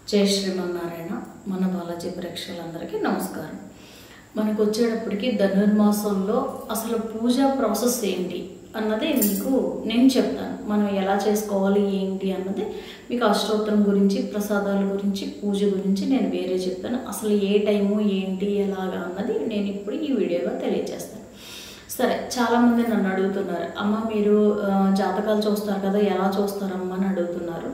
జై శ్రీమన్నారాయణ మన బాలాజీ ప్రేక్షకులందరికీ నమస్కారం మనకు వచ్చేటప్పటికి ధనుర్మాసంలో అసలు పూజా ప్రాసెస్ ఏంటి అన్నది మీకు నేను చెప్తాను మనం ఎలా చేసుకోవాలి ఏంటి అన్నది మీకు అష్టోత్తరం గురించి ప్రసాదాల గురించి పూజ గురించి నేను వేరే చెప్తాను అసలు ఏ టైము ఏంటి ఎలాగా అన్నది నేను ఇప్పుడు ఈ వీడియోలో తెలియజేస్తాను సరే చాలామంది నన్ను అడుగుతున్నారు అమ్మ మీరు ఆ, జాతకాలు చూస్తారు కదా ఎలా చూస్తారమ్మా అని అడుగుతున్నారు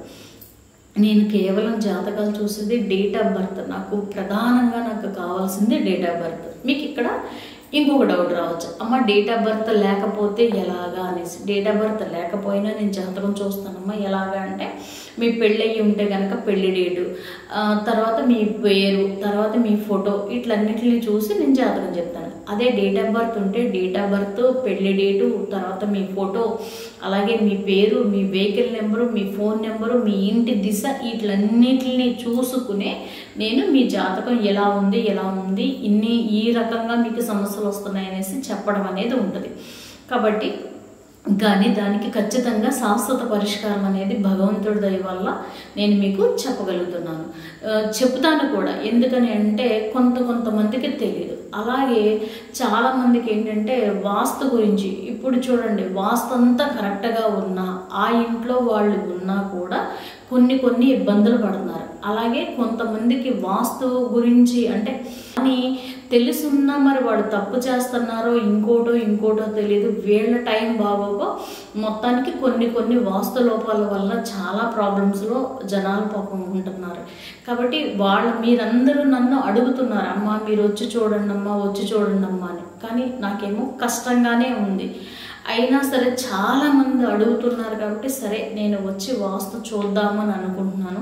నేను కేవలం జాతకాలు చూసేది డేట్ ఆఫ్ బర్త్ నాకు ప్రధానంగా నాకు కావాల్సింది డేట్ ఆఫ్ బర్త్ మీకు ఇక్కడ ఇంకొక డౌట్ రావచ్చు అమ్మ డేట్ ఆఫ్ బర్త్ లేకపోతే ఎలాగా అనేసి డేట్ ఆఫ్ బర్త్ లేకపోయినా నేను జాతకం చూస్తానమ్మా ఎలాగా అంటే మీ పెళ్ళయి ఉంటే కనుక పెళ్లి డేటు ఆ, తర్వాత మీ పేరు తర్వాత మీ ఫోటో ఇట్లన్నిటిని చూసి నేను జాతకం చెప్తాను అదే డేట్ ఆఫ్ బర్త్ ఉంటే డేట్ ఆఫ్ బర్త్ పెళ్లి డేటు తర్వాత మీ ఫోటో అలాగే మీ పేరు మీ వెహికల్ నెంబరు మీ ఫోన్ నెంబరు మీ ఇంటి దిశ వీటిలన్నిటిని చూసుకునే నేను మీ జాతకం ఎలా ఉంది ఎలా ఉంది ఇన్ని ఈ రకంగా మీకు సమస్యలు వస్తున్నాయి అనేసి చెప్పడం అనేది ఉంటుంది కాబట్టి కానీ దానికి ఖచ్చితంగా శాశ్వత పరిష్కారం అనేది భగవంతుడి దయ వల్ల నేను మీకు చెప్పగలుగుతున్నాను ఆ, చెప్తాను కూడా ఎందుకని అంటే కొంత కొంతమందికి తెలియదు అలాగే చాలామందికి ఏంటంటే వాస్తు గురించి ఇప్పుడు చూడండి వాస్తు అంతా కరెక్ట్గా ఉన్నా ఆ ఇంట్లో వాళ్ళు ఉన్నా కూడా కొన్ని కొన్ని ఇబ్బందులు పడుతున్నారు అలాగే కొంతమందికి వాస్తు గురించి అంటే అని తెలుసున్నా మరి వాడు తప్పు చేస్తున్నారో ఇంకోటో ఇంకోటో తెలియదు వీళ్ళ టైం బాగోగో మొత్తానికి కొన్ని కొన్ని వాస్తు లోపాల వల్ల చాలా ప్రాబ్లమ్స్లో జనాలు పాపం ఉంటున్నారు కాబట్టి వాళ్ళు మీరందరూ నన్ను అడుగుతున్నారు అమ్మా మీరు వచ్చి చూడండి అమ్మా వచ్చి చూడండి అమ్మా అని కానీ నాకేమో కష్టంగానే ఉంది అయినా సరే చాలా మంది అడుగుతున్నారు కాబట్టి సరే నేను వచ్చి వాస్తు చూద్దామని అనుకుంటున్నాను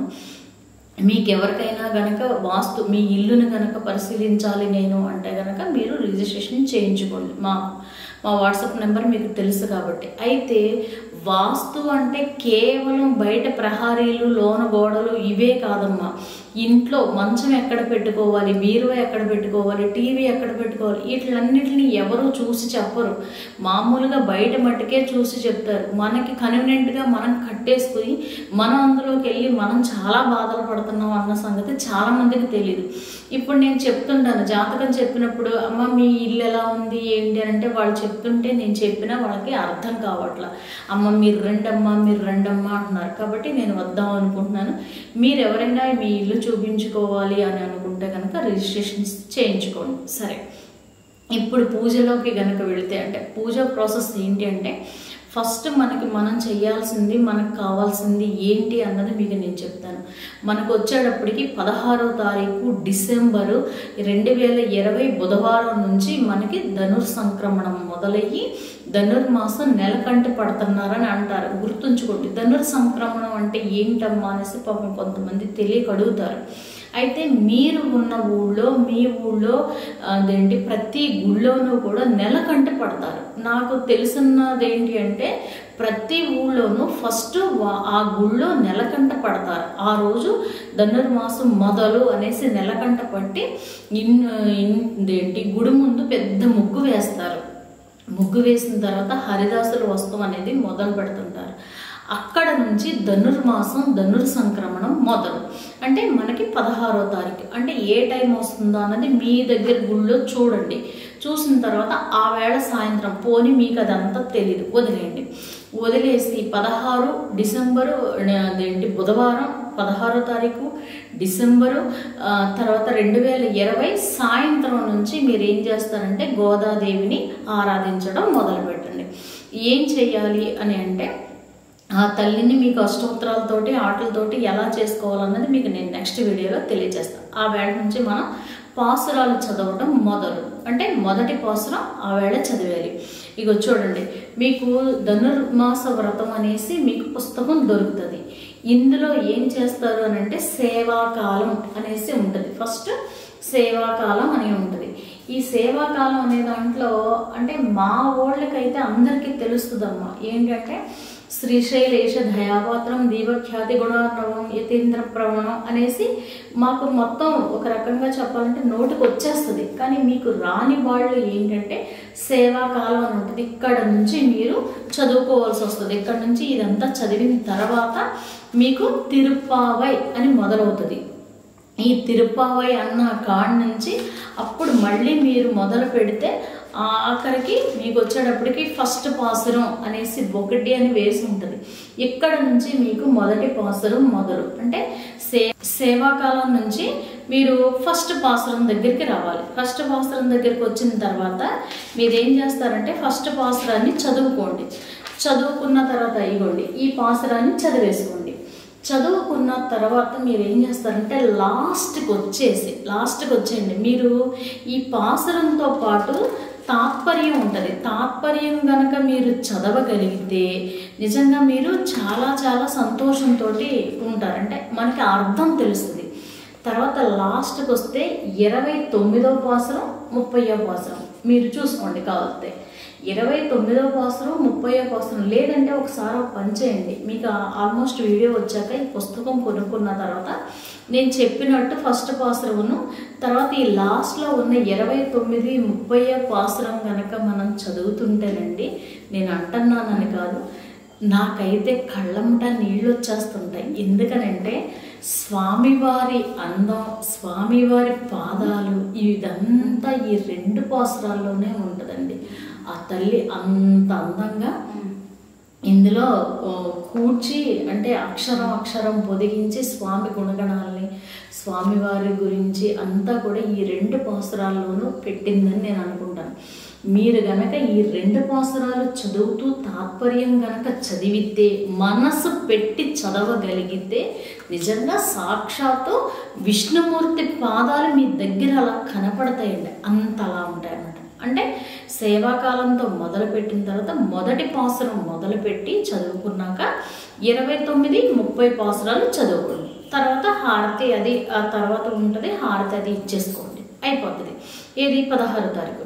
మీకు ఎవరికైనా గనక వాస్తు మీ ఇల్లుని గనక పరిశీలించాలి నేను అంటే గనక మీరు రిజిస్ట్రేషన్ చేయించుకోండి మా మా వాట్సాప్ నెంబర్ మీకు తెలుసు కాబట్టి అయితే వాస్తు అంటే కేవలం బయట ప్రహారీలు లోన గోడలు ఇవే కాదమ్మా ఇంట్లో మంచం ఎక్కడ పెట్టుకోవాలి బీరువా ఎక్కడ పెట్టుకోవాలి టీవీ ఎక్కడ పెట్టుకోవాలి వీటిలన్నిటిని ఎవరు చూసి చెప్పరు మామూలుగా బయట మట్టుకే చూసి చెప్తారు మనకి కన్వీనియంట్గా మనం కట్టేసుకుని మనం అందులోకి వెళ్ళి మనం చాలా బాధలు పడుతున్నాం అన్న సంగతి చాలా మందికి తెలియదు ఇప్పుడు నేను చెప్తుంటాను జాతకం చెప్పినప్పుడు అమ్మ మీ ఇల్లు ఎలా ఉంది ఏంటి అని అంటే వాళ్ళు చెప్తుంటే నేను చెప్పినా వాళ్ళకి అర్థం కావట్లా అమ్మ మీరు రండమ్మా మీరు రండమ్మా అంటున్నారు కాబట్టి నేను వద్దాం అనుకుంటున్నాను మీరు ఎవరైనా మీ ఇల్లు చూపించుకోవాలి అని అనుకుంటే కనుక రిజిస్ట్రేషన్స్ చేయించుకోండి సరే ఇప్పుడు పూజలోకి గనక వెళితే అంటే పూజ ప్రాసెస్ ఏంటి అంటే ఫస్ట్ మనకి మనం చేయాల్సింది మనకు కావాల్సింది ఏంటి అన్నది మీకు నేను చెప్తాను మనకు వచ్చేటప్పటికి పదహారో తారీఖు డిసెంబరు రెండు వేల ఇరవై బుధవారం నుంచి మనకి ధనుర్ సంక్రమణం మొదలయ్యి ధనుర్మాసం నెలకంటి పడుతున్నారని అంటారు గుర్తుంచుకోండి ధనుర్ సంక్రమణం అంటే ఏంటమ్మా అనేసి పాపం కొంతమంది తెలియక అడుగుతారు అయితే మీరు ఉన్న ఊళ్ళో మీ ఊళ్ళో అదేంటి ప్రతి గుళ్ళోనూ కూడా నెలకంట పడతారు నాకు తెలిసినది ఏంటి అంటే ప్రతి ఊళ్ళోనూ ఫస్ట్ వా- ఆ గుళ్ళో నెలకంట పడతారు ఆ రోజు ధనుర్మాసం మొదలు అనేసి నెలకంట పట్టి ఇన్ ఇన్- ఇదేంటి గుడి ముందు పెద్ద ముగ్గు వేస్తారు ముగ్గు వేసిన తర్వాత హరిదాసుల వస్తువు అనేది మొదలు పెడుతుంటారు అక్కడ నుంచి ధనుర్మాసం ధనుర్ సంక్రమణం మొదలు అంటే మనకి పదహారో తారీఖు అంటే ఏ టైం వస్తుందో అన్నది మీ దగ్గర గుళ్ళో చూడండి చూసిన తర్వాత ఆ వేళ సాయంత్రం పోని మీకు అదంతా తెలియదు వదిలేయండి వదిలేసి పదహారు డిసెంబరు అదేంటి బుధవారం పదహారో తారీఖు డిసెంబరు ఆ, తర్వాత రెండు వేల ఇరవై సాయంత్రం నుంచి మీరు ఏం చేస్తారంటే గోదాదేవిని ఆరాధించడం మొదలు పెట్టండి ఏం చేయాలి అని అంటే ఆ తల్లిని మీకు అష్టోత్తరాలతోటి ఆటలతోటి ఎలా చేసుకోవాలన్నది మీకు నేను నెక్స్ట్ వీడియోలో తెలియజేస్తాను ఆ వేళ నుంచి మనం పాసురాలు చదవటం మొదలు అంటే మొదటి పాసురం ఆ వేళ చదివేయాలి ఇక చూడండి మీకు ధనుర్మాస వ్రతం అనేసి మీకు పుస్తకం దొరుకుతుంది ఇందులో ఏం చేస్తారు అని అంటే సేవాకాలం అనేసి ఉంటుంది ఫస్ట్ సేవాకాలం అని ఉంటుంది ఈ సేవాకాలం అనే దాంట్లో అంటే మా వాళ్ళకైతే అందరికీ తెలుస్తుందమ్మా ఏంటంటే శ్రీశైలేష దయాపాత్రం దీవఖ్యాతి గుణార్ణవం యతీంద్ర ప్రవణం అనేసి మాకు మొత్తం ఒక రకంగా చెప్పాలంటే నోటికి వచ్చేస్తుంది కానీ మీకు రాని వాళ్ళు ఏంటంటే సేవాకాలం అని ఉంటుంది ఇక్కడ నుంచి మీరు చదువుకోవాల్సి వస్తుంది ఇక్కడ నుంచి ఇదంతా చదివిన తర్వాత మీకు తిరుప్పావై అని మొదలవుతుంది ఈ తిరుప్పావై అన్న కాడ నుంచి అప్పుడు మళ్ళీ మీరు మొదలు పెడితే ఆ ఆఖరికి మీకు వచ్చేటప్పటికి ఫస్ట్ పాసురం అనేసి ఒకటి అని వేసి ఉంటుంది ఇక్కడ నుంచి మీకు మొదటి పాసురం మొదలు అంటే సే సేవాకాలం నుంచి మీరు ఫస్ట్ పాసురం దగ్గరికి రావాలి ఫస్ట్ పాసురం దగ్గరికి వచ్చిన తర్వాత మీరు ఏం చేస్తారంటే ఫస్ట్ పాసురాన్ని చదువుకోండి చదువుకున్న తర్వాత ఇవ్వండి ఈ పాసురాన్ని చదివేసుకోండి చదువుకున్న తర్వాత మీరు ఏం చేస్తారంటే లాస్ట్కి వచ్చేసి లాస్ట్కి వచ్చేయండి మీరు ఈ పాసరంతో పాటు తాత్పర్యం ఉంటుంది తాత్పర్యం గనక మీరు చదవగలిగితే నిజంగా మీరు చాలా చాలా సంతోషంతో ఉంటారు అంటే మనకి అర్థం తెలుస్తుంది తర్వాత లాస్ట్కి వస్తే ఇరవై తొమ్మిదో పాసరం ముప్పయో పాసరం మీరు చూసుకోండి కావాలితే ఇరవై తొమ్మిదో పాసరం ముప్పయో పాసరం లేదంటే ఒకసారి ఒక పని చేయండి మీకు ఆల్మోస్ట్ వీడియో వచ్చాక ఈ పుస్తకం కొనుక్కున్న తర్వాత నేను చెప్పినట్టు ఫస్ట్ పాసరమును తర్వాత ఈ లాస్ట్లో ఉన్న ఇరవై తొమ్మిది ముప్పయో పాసరం కనుక మనం చదువుతుంటేనండి నేను అంటున్నానని కాదు నాకైతే కళ్ళంట నీళ్ళు వచ్చేస్తుంటాయి ఎందుకనంటే స్వామివారి అందం స్వామివారి పాదాలు ఇదంతా ఈ రెండు పాసురాల్లోనే ఉంటుందండి ఆ తల్లి అంత అందంగా ఇందులో ఆ, కూర్చి అంటే అక్షరం అక్షరం పొదిగించి స్వామి గుణగణాలని స్వామివారి గురించి అంతా కూడా ఈ రెండు పాసురాల్లోనూ పెట్టిందని నేను అనుకుంటాను మీరు గనక ఈ రెండు పాసురాలు చదువుతూ తాత్పర్యం గనక చదివితే మనసు పెట్టి చదవగలిగితే నిజంగా సాక్షాత్తు విష్ణుమూర్తి పాదాలు మీ దగ్గర అలా కనపడతాయండి అంతలా ఉంటాయి అన్నమాట అంటే సేవాకాలంతో మొదలుపెట్టిన తర్వాత మొదటి పాసురం మొదలుపెట్టి చదువుకున్నాక ఇరవై తొమ్మిది ముప్పై పాసురాలు చదువుకోండి తర్వాత హారతి అది ఆ తర్వాత ఉంటుంది హారతి అది ఇచ్చేసుకోండి అయిపోతుంది ఇది పదహారో తారీఖు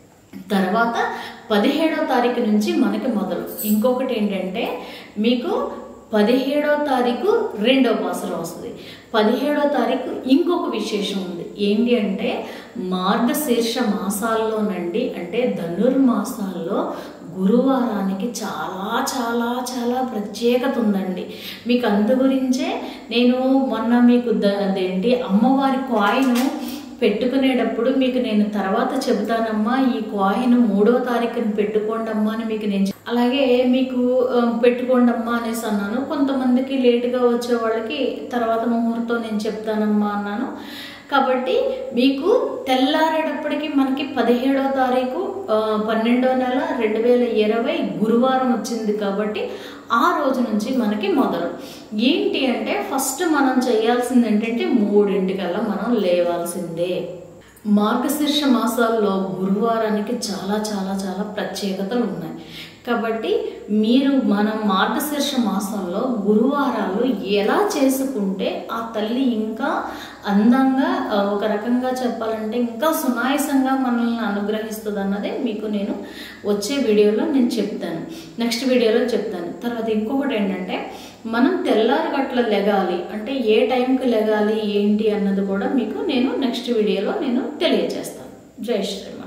తర్వాత పదిహేడో తారీఖు నుంచి మనకి మొదలు ఇంకొకటి ఏంటంటే మీకు పదిహేడో తారీఖు రెండో పాసరం వస్తుంది పదిహేడో తారీఖు ఇంకొక విశేషం ఉంది ఏంటి అంటే మార్గశీర్ష మాసాల్లోనండి అంటే ధనుర్మాసాల్లో గురువారానికి చాలా చాలా చాలా ప్రత్యేకత ఉందండి మీకు అందు గురించే నేను మొన్న మీకు ద అదేంటి అమ్మవారి కాయిన్ పెట్టుకునేటప్పుడు మీకు నేను తర్వాత చెబుతానమ్మా ఈ కాయిన్ మూడో తారీఖున పెట్టుకోండి అమ్మా అని మీకు నేను చెప్- అలాగే మీకు ఆ, పెట్టుకోండి అమ్మా అనేసి అన్నాను కొంతమందికి లేటుగా వచ్చే వాళ్ళకి తర్వాత ముహూర్తం నేను చెప్తానమ్మా అన్నాను కాబట్టి మీకు తెల్లారేటప్పటికి మనకి పదిహేడో తారీఖు ఆ, పన్నెండో నెల రెండు వేల ఇరవై గురువారం వచ్చింది కాబట్టి ఆ రోజు నుంచి మనకి మొదలు ఏంటి అంటే ఫస్ట్ మనం చేయాల్సింది ఏంటంటే మూడింటికల్లా మనం లేవాల్సిందే మార్గశీర్ష మాసాల్లో గురువారానికి చాలా చాలా చాలా ప్రత్యేకతలు ఉన్నాయి కాబట్టి మీరు మనం మార్గశీర్ష మాసంలో గురువారాలు ఎలా చేసుకుంటే ఆ తల్లి ఇంకా అందంగా ఆ, ఒక రకంగా చెప్పాలంటే ఇంకా సునాయసంగా మనల్ని అనుగ్రహిస్తుంది అన్నదే మీకు నేను వచ్చే వీడియోలో నేను చెప్తాను నెక్స్ట్ వీడియోలో చెప్తాను తర్వాత ఇంకొకటి ఏంటంటే మనం తెల్లారి గట్ల లెగాలి అంటే ఏ టైంకి లెగాలి ఏంటి అన్నది కూడా మీకు నేను నెక్స్ట్ వీడియోలో నేను తెలియజేస్తాను జై శ్రీరామ్